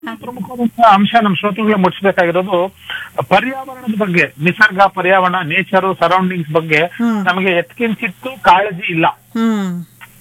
ಪ್ರಮುಖವಾದಂತಹ ಅಂಶ ನಮ್ಮ ಶ್ರೋತೃಗಳ ಮುಟ್ಟಿಸಬೇಕಾಗಿರೋದು ಪರ್ಯಾವರಣದ ಬಗ್ಗೆ ನಿಸರ್ಗ ಪರ್ಯಾವರಣ ನೇಚರ್ ಸರೌಂಡಿಂಗ್ಸ್ ಬಗ್ಗೆ ಹ್ಮ್. ನಮಗೆ ಎತ್ಕಿಂಚಿತ್ತು ಕಾಳಜಿ ಇಲ್ಲ ಹ್ಮ್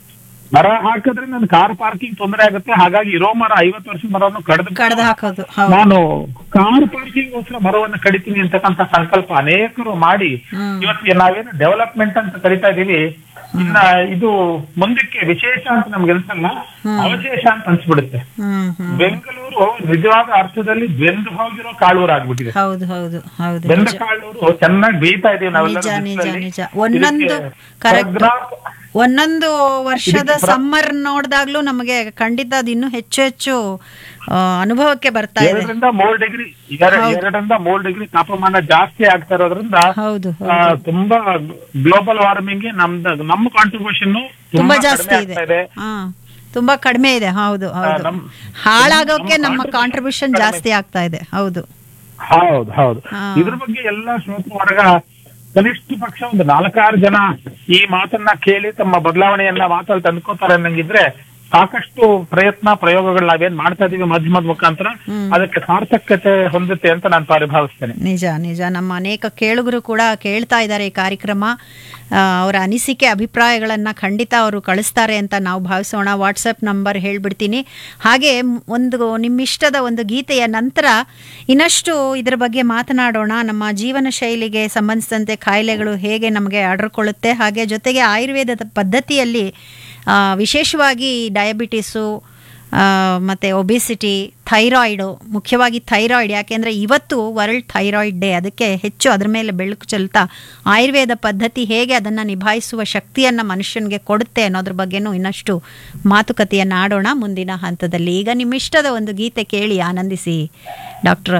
ಮರ ಹಾಕಿದ್ರೆ ನನ್ ಕಾರ್ ಪಾರ್ಕಿಂಗ್ ತೊಂದರೆ ಆಗುತ್ತೆ ಹಾಗಾಗಿ ಇರೋ ಮರ ಐವತ್ತು ವರ್ಷ ಮರವನ್ನು ಕಡ್ದು ಕಡ್ದು ಹಾಕೋದು ಹೌದು ನಾನು ಕಾರ್ ಪಾರ್ಕಿಂಗ್ ಗೋಸ್ಕರ ಮರವನ್ನು ಕಡಿತೀನಿ ಅಂತಕ್ಕಂಥ ಸಂಕಲ್ಪ ಅನೇಕರು ಮಾಡಿ ಹ್ಮ್. ಇವತ್ತು ನಾವೇನು ಡೆವಲಪ್ಮೆಂಟ್ ಅಂತ ಕರಿತಾ ಇದೀವಿ ಇನ್ನ ಇದು ಮುಂದಕ್ಕೆ ವಿಶೇಷ ಅಂತ ನಮ್ಗೆ ಅನ್ಸಲ್ಲ ಅವಶೇಷ ಅಂತ ಅನ್ಸ್ಬಿಡುತ್ತೆ ಹ್ಮ್ ಹ್ಮ್ ಬೆಂಗಳೂರು ನಿಜವಾದ ಅರ್ಥದಲ್ಲಿ ಬೆಂದು ಹೋಗಿರೋ ಕಾಳೂರು ಆಗ್ಬಿಟ್ಟಿದೆ ಹೌದು ಹೌದು ಹೌದು ಬೆಂದ ನಿಜ ಕಾಳೂರು ಚೆನ್ನಾಗಿ ಬೇಯ್ತಾ ಇದೀವಿ ನಾವೆಲ್ಲ ನಿಜ ನಿಜ ನಿಜ ಒಂದೊಂದು ಕರೆಕ್ಟ್ ಒಂದೊಂದು ವರ್ಷದ ಸಮ್ಮರ್ ನೋಡಿದಾಗ್ಲೂ ನಮಗೆ ಖಂಡಿತ ಅದು ಇನ್ನೂ ಹೆಚ್ಚು ಹೆಚ್ಚು ಆ, ಅನುಭವಕ್ಕೆ ಬರ್ತಾ ಇದೆ ಎರಡರಿಂದ ಮೂರ್ ಡಿಗ್ರಿ ಎರಡರಿಂದ ಮೂರ್ ಡಿಗ್ರಿ ತಾಪಮಾನ ಜಾಸ್ತಿ ಆಗ್ತಾ ಇರೋದ್ರಿಂದ ಹೌದು ಆ, ತುಂಬಾ ಗ್ಲೋಬಲ್ ವಾರ್ಮಿಂಗ್ ನಮ್ದು ನಮ್ಮ ಕಾಂಟ್ರಿಬ್ಯೂಷನ್ ತುಂಬಾ ಜಾಸ್ತಿ ಇದೆ ಹಾ ತುಂಬಾ ಕಡಿಮೆ ಇದೆ ಹೌದು ಹೌದು ನಮ್- ಹಾಳಾಗೋಕೆ ನಮ್ಮ ನಮ್ಮ contribution ಕಾಂಟ್ರಿಬ್ಯೂಷನ್ ಕಡಿಮೆ. ಜಾಸ್ತಿ ಆಗ್ತಾ ಇದೆ ಹೌದು ಹೌದು ಹೌದು ಹಾ. ಇದ್ರ ಬಗ್ಗೆ ಎಲ್ಲ ಶ್ರೋತೃ ವರ್ಗ ಕನಿಷ್ಠ ಪಕ್ಷ ಒಂದು ನಾಲ್ಕಾರು ಜನ ಈ ಮಾತನ್ನ ಕೇಳಿ ತಮ್ಮ ಬದಲಾವಣೆಯನ್ನ ಮಾತಲ್ಲಿ ತಂದ್ಕೋತಾರೆ ಅನ್ನಂಗಿದ್ರೆ ಸಾಕಷ್ಟು ಪ್ರಯತ್ನ ಪ್ರಯೋಗಗಳು ನಾವೇನ್ ಮಾಡ್ತಾ ಇದೀವಿ ಮಾಧ್ಯಮದ ಮುಖಾಂತರ ಹ್ಮ್. ಅದಕ್ಕೆ ಸಾರ್ಥಕತೆ ಹೊಂದುತ್ತೆ ಅಂತ ನಾನು ಪರಿಭಾವಿಸ್ತೇನೆ ನಿಜ ನಿಜ ನಮ್ಮ ಅನೇಕ ಕೇಳುಗರು ಕೂಡ ಕೇಳ್ತಾ ಇದ್ದಾರೆ ಈ ಕಾರ್ಯಕ್ರಮ ಆ, ಅವರ ಅನಿಸಿಕೆ ಅಭಿಪ್ರಾಯಗಳನ್ನು ಖಂಡಿತ ಅವರು ಕಳಿಸ್ತಾರೆ ಅಂತ ನಾವು ಭಾವಿಸೋಣ ವಾಟ್ಸಪ್ ನಂಬರ್ ಹೇಳ್ಬಿಡ್ತೀನಿ ಹಾಗೆ ಮ್- ಒಂದು ನಿಮ್ಮಿಷ್ಟದ ಒಂದು ಗೀತೆಯ ನಂತರ ಇನ್ನಷ್ಟು ಇದರ ಬಗ್ಗೆ ಮಾತನಾಡೋಣ ನಮ್ಮ ಜೀವನ ಶೈಲಿಗೆ ಸಂಬಂಧಿಸಿದಂತೆ ಕಾಯಿಲೆಗಳು ಹೇಗೆ ನಮಗೆ ಅಡರ್ಕೊಳ್ಳುತ್ತೆ ಹಾಗೆ ಜೊತೆಗೆ ಆಯುರ್ವೇದದ ಪದ್ಧತಿಯಲ್ಲಿ ಆ, ವಿಶೇಷವಾಗಿ ಡಯಾಬಿಟಿಸು ಆ, ಮತ್ತೆ ಒಬಿಸಿಟಿ ಥೈರಾಯ್ಡು ಮುಖ್ಯವಾಗಿ ಥೈರಾಯ್ಡ್ ಯಾಕೆಂದರೆ ಇವತ್ತು ವರ್ಲ್ಡ್ ಥೈರಾಯ್ಡ್ ಡೇ ಅದಕ್ಕೆ ಹೆಚ್ಚು ಅದರ ಮೇಲೆ ಬೆಳಕು ಚೆಲ್ತಾ ಆಯುರ್ವೇದ ಪದ್ಧತಿ ಹೇಗೆ ಅದನ್ನು ನಿಭಾಯಿಸುವ ಶಕ್ತಿಯನ್ನು ಮನುಷ್ಯನಿಗೆ ಕೊಡುತ್ತೆ ಅನ್ನೋದ್ರ ಬಗ್ಗೆನೂ ಇನ್ನಷ್ಟು ಮಾತುಕತೆಯನ್ನು ಆಡೋಣ ಮುಂದಿನ ಹಂತದಲ್ಲಿ ಈಗ ನಿಮ್ಮಿಷ್ಟದ ಒಂದು ಗೀತೆ ಕೇಳಿ ಆನಂದಿಸಿ ಡಾಕ್ಟರ್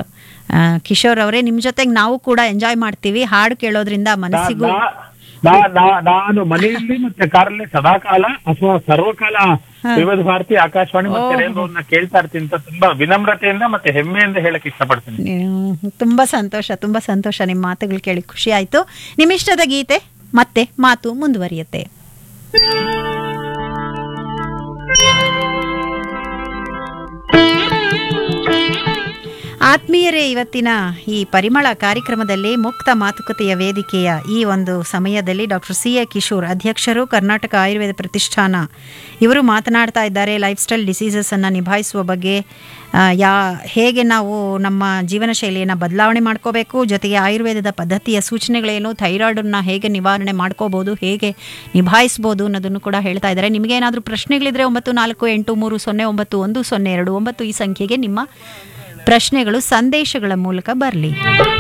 ಕಿಶೋರ್ ಅವರೇ ನಿಮ್ಮ ಜೊತೆಗೆ ನಾವು ಕೂಡ ಎಂಜಾಯ್ ಮಾಡ್ತೀವಿ ಹಾಡು ಕೇಳೋದ್ರಿಂದ ಮನಸ್ಸಿಗೂ ನಾ- ನಾ- ನಾ- ನಾನು ಮನೆಯಲ್ಲಿ ಮತ್ತೆ ಕಾರಲ್ಲಿ ಸದಾಕಾಲ ಅಥವಾ ಸರ್ವಕಾಲ ವಿವಿಧ ಭಾರತಿ ಆಕಾಶವಾಣಿ ಮತ್ತೆ ರೇಡಿಯೋವನ್ನ ಕೇಳ್ತಾ ಇರ್ತೀನಿ ಅಂತ ತುಂಬಾ ವಿನಮ್ರತೆಯಿಂದ ಮತ್ತೆ ಹೆಮ್ಮೆಯಿಂದ ಹೇಳಕ್ ಇಷ್ಟಪಡ್ತೀನಿ ನೀವು- ತುಂಬಾ ಸಂತೋಷ ತುಂಬಾ ಸಂತೋಷ ನಿಮ್ಮ ಮಾತುಗಳು ಕೇಳಿ ಖುಷಿ ಆಯ್ತು ನಿಮ್ಮಿಷ್ಟದ ಗೀತೆ ಮತ್ತೆ ಮಾತು ಮುಂದುವರಿಯುತ್ತೆ ಆತ್ಮೀಯರೇ ಇವತ್ತಿನ ಈ ಪರಿಮಳ ಕಾರ್ಯಕ್ರಮದಲ್ಲಿ ಮುಕ್ತ ಮಾತುಕತೆಯ ವೇದಿಕೆಯ ಈ ಒಂದು ಸಮಯದಲ್ಲಿ ಡಾಕ್ಟರ್ ಸಿ ಎ ಕಿಶೋರ್ ಅಧ್ಯಕ್ಷರು ಕರ್ನಾಟಕ ಆಯುರ್ವೇದ ಪ್ರತಿಷ್ಠಾನ ಇವರು ಮಾತನಾಡ್ತಾ ಇದ್ದಾರೆ ಲೈಫ್ ಸ್ಟೈಲ್ ಡಿಸೀಸಸ್ ಅನ್ನು ನಿಭಾಯಿಸುವ ಬಗ್ಗೆ ಆ, ಯಾ ಹೇಗೆ ನಾವು ನಮ್ಮ ಜೀವನ ಶೈಲಿಯನ್ನು ಬದಲಾವಣೆ ಮಾಡ್ಕೋಬೇಕು ಜೊತೆಗೆ ಆಯುರ್ವೇದದ ಪದ್ಧತಿಯ ಸೂಚನೆಗಳೇನು ಥೈರಾಯ್ಡನ್ನು ಹೇಗೆ ನಿವಾರಣೆ ಮಾಡ್ಕೋಬೋದು ಹೇಗೆ ನಿಭಾಯಿಸ್ಬೋದು ಅನ್ನೋದನ್ನು ಕೂಡ ಹೇಳ್ತಾ ಇದ್ದಾರೆ ನಿಮಗೆ ಏನಾದರೂ ಪ್ರಶ್ನೆಗಳಿದ್ರೆ ಒಂಬತ್ತು ನಾಲ್ಕು ಎಂಟು ಮೂರು ಸೊನ್ನೆ ಒಂಬತ್ತು ಒಂದು ಸೊನ್ನೆ ಎರಡು ಒಂಬತ್ತು ಈ ಸಂಖ್ಯೆಗೆ ನಿಮ್ಮ ಪ್ರಶ್ನೆಗಳು ಸಂದೇಶಗಳ ಮೂಲಕ ಬರಲಿ